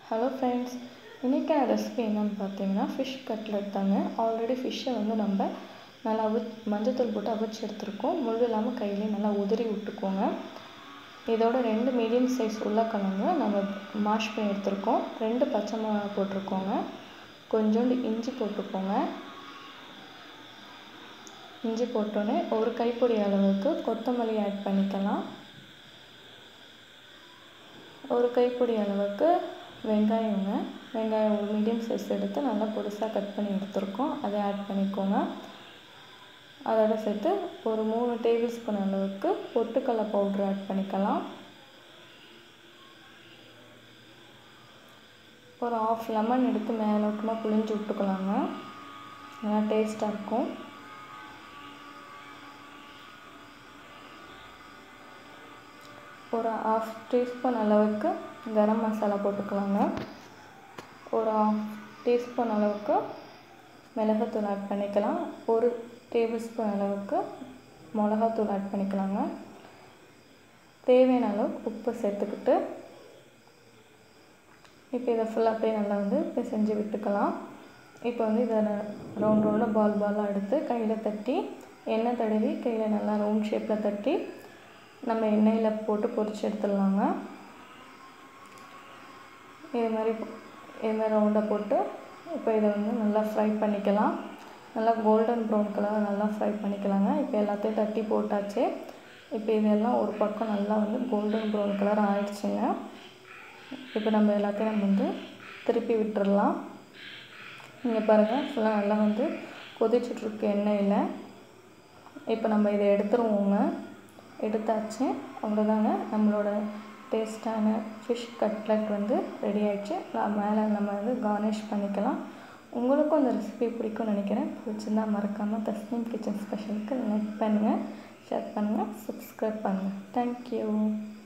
hello friends இன்றைக்கான recipe என்னன்னு பார்த்தீங்கன்னா ஃபிஷ் கட்லெட் தாங்க ஆல்ரெடி ஃபிஷ்ஷை வந்து நம்ம நல்லா அவி மஞ்சத்தூள் போட்டு அவிச்சு எடுத்துருக்கோம் முள் இல்லாமல் கையிலே நல்லா உதறி விட்டுக்கோங்க இதோட ரெண்டு மீடியம் சைஸ் உருளைக்கிழங்கு நம்ம மாஷ் பண்ணி எடுத்துருக்கோம் ரெண்டு பச்சை மிளகா போட்டிருக்கோங்க கொஞ்சோண்டு இஞ்சி போட்டுக்கோங்க இஞ்சி போட்டோன்னே ஒரு கைப்பொடி அளவுக்கு கொத்தமல்லி ஆட் பண்ணிக்கலாம் ஒரு கைப்பிடி அளவுக்கு வெங்காயங்க வெங்காயம் ஒரு மீடியம் சைஸ் எடுத்து நல்லா பொடிசாக கட் பண்ணி எடுத்துருக்கோம் அதை ஆட் பண்ணிக்கோங்க அதோட சேர்த்து ஒரு மூணு டேபிள் ஸ்பூன் அளவுக்கு பொட்டுக்கடலை பவுட்ரு ஆட் பண்ணிக்கலாம் ஒரு ஆஃப் லெமன் எடுத்து மேலோட்டமாக புளிஞ்சு விட்டுக்கலாங்க நல்லா டேஸ்ட்டாக இருக்கும் ஒரு ஆஃப் டீஸ்பூன் அளவுக்கு கரம் மசாலா போட்டுக்கலாங்க ஒரு ஆஃப் டீஸ்பூன் அளவுக்கு மிளகாத்தூள் ஆட் பண்ணிக்கலாம் ஒரு டேபிள் ஸ்பூன் அளவுக்கு மிளகாத்தூள் ஆட் பண்ணிக்கலாங்க தேவையான அளவு உப்பு சேர்த்துக்கிட்டு இப்போ இதை ஃபுல்லாக அப்படியே நல்லா வந்து இப்போ செஞ்சு விட்டுக்கலாம் இப்போ வந்து இதை ரவுண்ட் ரவுண்டாக பால் பாலாக எடுத்து கையில் தட்டி எண்ணெய் தடவி கையில் நல்லா ரவுண்ட் ஷேப்பில் தட்டி நம்ம எண்ணெயில் போட்டு பொரிச்சு எடுத்துடலாங்க இது மாதிரி இது மாதிரி ரவுண்டாக போட்டு இப்போ இதை வந்து நல்லா ஃப்ரை பண்ணிக்கலாம் நல்லா கோல்டன் ப்ரௌன் கலர் நல்லா ஃப்ரை பண்ணிக்கலாங்க இப்போ எல்லாத்தையும் தட்டி போட்டாச்சு இப்போ இதெல்லாம் ஒரு பக்கம் நல்லா வந்து கோல்டன் ப்ரௌன் கலர் ஆயிடுச்சுங்க இப்போ நம்ம எல்லாத்தையும் நம்ம வந்து திருப்பி விட்டுடலாம் இங்கே பாருங்கள் ஃபுல்லாக நல்லா வந்து கொதிச்சுட்ருக்கு எண்ணெயில் இப்போ நம்ம இதை எடுத்துருவோங்க எடுத்தாச்சு அவ்வளோதாங்க நம்மளோட டேஸ்டான ஃபிஷ் கட்லெட் வந்து ரெடி ஆயிடுச்சு நான் மேலே நம்ம வந்து கார்னிஷ் பண்ணிக்கலாம் உங்களுக்கும் இந்த ரெசிபி பிடிக்கும்னு நினைக்கிறேன் பிடிச்சிருந்தா மறக்காமல் தஸ்னீம் கிச்சன் ஸ்பெஷலுக்கு லைக் பண்ணுங்கள் ஷேர் பண்ணுங்கள் சப்ஸ்கிரைப் பண்ணுங்கள் தேங்க்யூ